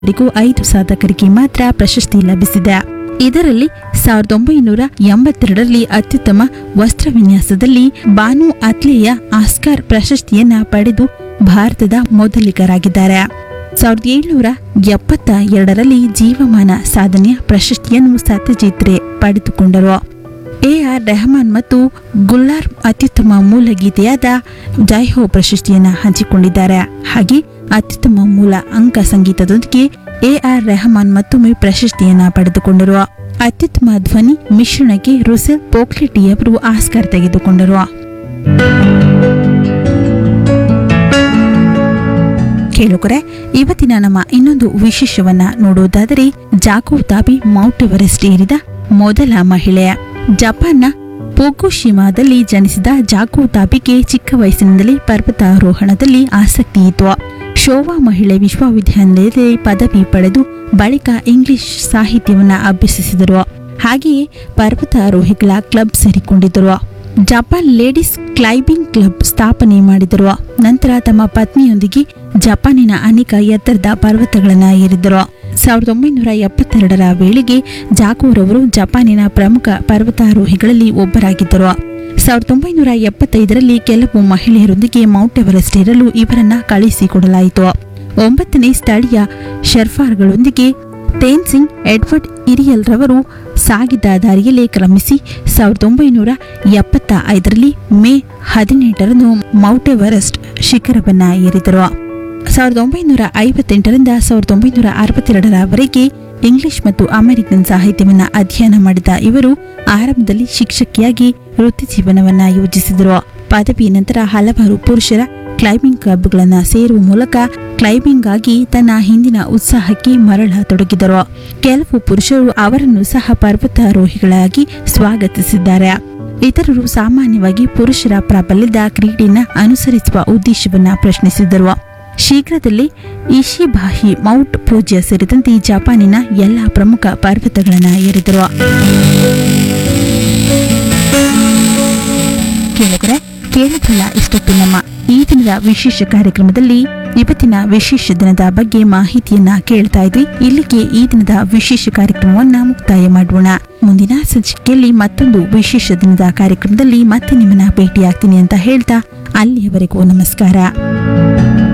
ವರೆಗೂ ಐದು ಸಾಧಕರಿಗೆ ಮಾತ್ರ ಪ್ರಶಸ್ತಿ ಲಭಿಸಿದೆ ಇದರಲ್ಲಿ ಸಾವಿರದ ಒಂಬೈನೂರ ಎಂಬತ್ತೆರಡರಲ್ಲಿ ಅತ್ಯುತ್ತಮ ವಸ್ತ್ರ ವಿನ್ಯಾಸದಲ್ಲಿ ಬಾನು ಅತ್ಲೇಯ ಆಸ್ಕಾರ್ ಪ್ರಶಸ್ತಿಯನ್ನ ಪಡೆದು ಭಾರತದ ಮೊದಲಿಗರಾಗಿದ್ದಾರೆ ಸಾವಿರದ ಏಳ್ನೂರ ಎಪ್ಪತ್ತ ಎರಡರಲ್ಲಿ ಜೀವಮಾನ ಸಾಧನೆಯ ಪ್ರಶಸ್ತಿಯನ್ನು ಸತ್ಯಜಿತ್ ರೇ ಪಡೆದುಕೊಂಡರು ಎ ಆರ್ ರೆಹಮಾನ್ ಮತ್ತು ಗುಲ್ಲಾರ್ ಅತ್ಯುತ್ತಮ ಮೂಲ ಗೀತೆಯಾದ ಜೈ ಹೋ ಪ್ರಶಸ್ತಿಯನ್ನ ಹಂಚಿಕೊಂಡಿದ್ದಾರೆ ಹಾಗೆ ಅತ್ಯುತ್ತಮ ಮೂಲ ಅಂಕ ಸಂಗೀತದೊಂದಿಗೆ ಎ ಆರ್ ರೆಹಮಾನ್ ಮತ್ತೊಮ್ಮೆ ಪ್ರಶಸ್ತಿಯನ್ನ ಪಡೆದುಕೊಂಡರು ಅತ್ಯುತ್ತಮ ಧ್ವನಿ ಮಿಶ್ರಣಕ್ಕೆ ರುಸೆಲ್ ಪೋಕ್ಲಿಟಿಯವರು ಆಸ್ಕರ್ ತೆಗೆದುಕೊಂಡರು ಕೇಳುಗರೆ ಇವತ್ತಿನ ನಮ್ಮ ಇನ್ನೊಂದು ವಿಶೇಷವನ್ನ ನೋಡುವುದಾದರೆ ಜಾಕೋ ತಾಬಿ ಮೌಂಟ್ ಎವರೆಸ್ಟ್ ಏರಿದ ಮೊದಲ ಮಹಿಳೆ ಜಪಾನ್ನ ಪೋಗುಶಿಮಾದಲ್ಲಿ ಜನಿಸಿದ ಜಾಕೋ ತಾಬಿಗೆ ಚಿಕ್ಕ ವಯಸ್ಸಿನಿಂದಲೇ ಪರ್ವತಾರೋಹಣದಲ್ಲಿ ಆಸಕ್ತಿ ಇತ್ತು ಶೋವಾ ಮಹಿಳೆ ವಿಶ್ವವಿದ್ಯಾನಿಲಯದಲ್ಲಿ ಪದವಿ ಪಡೆದು ಬಳಿಕ ಇಂಗ್ಲಿಷ್ ಸಾಹಿತ್ಯವನ್ನ ಅಭ್ಯಸಿಸಿದರು ಹಾಗೆಯೇ ಪರ್ವತಾರೋಹಿಗಳ ಕ್ಲಬ್ ಸೇರಿಕೊಂಡಿದ್ದರು ಜಪಾನ್ ಲೇಡೀಸ್ ಕ್ಲೈಂಬಿಂಗ್ ಕ್ಲಬ್ ಸ್ಥಾಪನೆ ಮಾಡಿದರು ನಂತರ ತಮ್ಮ ಪತ್ನಿಯೊಂದಿಗೆ ಜಪಾನಿನ ಅನೇಕ ಎತ್ತರದ ಪರ್ವತಗಳನ್ನು ಏರಿದರು ಸಾವಿರದ ಒಂಬೈನೂರ ಎಪ್ಪತ್ತೆರಡರ ವೇಳೆಗೆ ಜಾಕೋರವರು ಜಪಾನಿನ ಪ್ರಮುಖ ಪರ್ವತಾರೋಹಿಗಳಲ್ಲಿ ಒಬ್ಬರಾಗಿದ್ದರು ಸಾವಿರದ ಒಂಬೈನೂರ ಎಪ್ಪತ್ತೈದರಲ್ಲಿ ಕೆಲವು ಮಹಿಳೆಯರೊಂದಿಗೆ ಮೌಂಟ್ ಎವರೆಸ್ಟ್ ಏರಲು ಇವರನ್ನ ಕಳುಹಿಸಿಕೊಡಲಾಯಿತು ಒಂಬತ್ತನೇ ಸ್ಥಳೀಯ ಶೆರ್ಫಾರ್ಗಳೊಂದಿಗೆ ತೇನ್ಸಿಂಗ್ ಎಡ್ವರ್ಡ್ ಇರಿಯಲ್ ರವರು ಸಾಗಿದ್ದ ದಾರಿಯಲ್ಲೇ ಕ್ರಮಿಸಿ ಸಾವಿರದ ಒಂಬೈನೂರ ಎಪ್ಪತ್ತ ಐದರಲ್ಲಿ ಮೇ ಹದಿನೆಂಟರಂದು ಮೌಂಟ್ ಎವರೆಸ್ಟ್ ಶಿಖರವನ್ನ ಏರಿದರು ಸಾವಿರದ ಒಂಬೈನೂರ ಐವತ್ತೆಂಟರಿಂದ ಸಾವಿರದ ಒಂಬೈನೂರ ಅರವತ್ತೆರಡರವರೆಗೆ ಇಂಗ್ಲಿಷ್ ಮತ್ತು ಅಮೆರಿಕನ್ ಸಾಹಿತ್ಯವನ್ನು ಅಧ್ಯಯನ ಮಾಡಿದ ಇವರು ಆರಂಭದಲ್ಲಿ ಶಿಕ್ಷಕಿಯಾಗಿ ವೃತ್ತಿ ಜೀವನವನ್ನ ಯೋಜಿಸಿದರು ಪದವಿ ನಂತರ ಹಲವಾರು ಪುರುಷರ ಕ್ಲೈಂಬಿಂಗ್ ಕ್ಲಬ್ಗಳನ್ನು ಸೇರುವ ಮೂಲಕ ಕ್ಲೈಂಬಿಂಗ್ ಆಗಿ ತನ್ನ ಹಿಂದಿನ ಉತ್ಸಾಹಕ್ಕೆ ಮರಳತೊಡಗಿದರು ಕೆಲವು ಪುರುಷರು ಅವರನ್ನು ಸಹ ಪರ್ವತಾರೋಹಿಗಳಾಗಿ ಸ್ವಾಗತಿಸಿದ್ದಾರೆ ಇತರರು ಸಾಮಾನ್ಯವಾಗಿ ಪುರುಷರ ಪ್ರಾಬಲ್ಯದ ಕ್ರೀಡೆಯನ್ನ ಅನುಸರಿಸುವ ಉದ್ದೇಶವನ್ನ ಪ್ರಶ್ನಿಸಿದರು ಶೀಘ್ರದಲ್ಲೇ ಇಶಿಬಾಹಿ ಮೌಂಟ್ ಪೂಜ್ಯ ಸೇರಿದಂತೆ ಜಪಾನಿನ ಎಲ್ಲಾ ಪ್ರಮುಖ ಪರ್ವತಗಳನ್ನು ಏರಿದರು ಕೇಳಿದರೆ ಕೇಳಿದ್ರಲ್ಲ ಇಷ್ಟೊತ್ತು ನಮ್ಮ ಈ ದಿನದ ವಿಶೇಷ ಕಾರ್ಯಕ್ರಮದಲ್ಲಿ ಇವತ್ತಿನ ವಿಶೇಷ ದಿನದ ಬಗ್ಗೆ ಮಾಹಿತಿಯನ್ನ ಕೇಳ್ತಾ ಇದ್ವಿ ಇಲ್ಲಿಗೆ ಈ ದಿನದ ವಿಶೇಷ ಕಾರ್ಯಕ್ರಮವನ್ನ ಮುಕ್ತಾಯ ಮಾಡೋಣ ಮುಂದಿನ ಸಂಚಿಕೆಯಲ್ಲಿ ಮತ್ತೊಂದು ವಿಶೇಷ ದಿನದ ಕಾರ್ಯಕ್ರಮದಲ್ಲಿ ಮತ್ತೆ ನಿಮ್ಮನ್ನ ಭೇಟಿಯಾಗ್ತೀನಿ ಅಂತ ಹೇಳ್ತಾ ಅಲ್ಲಿಯವರೆಗೂ ನಮಸ್ಕಾರ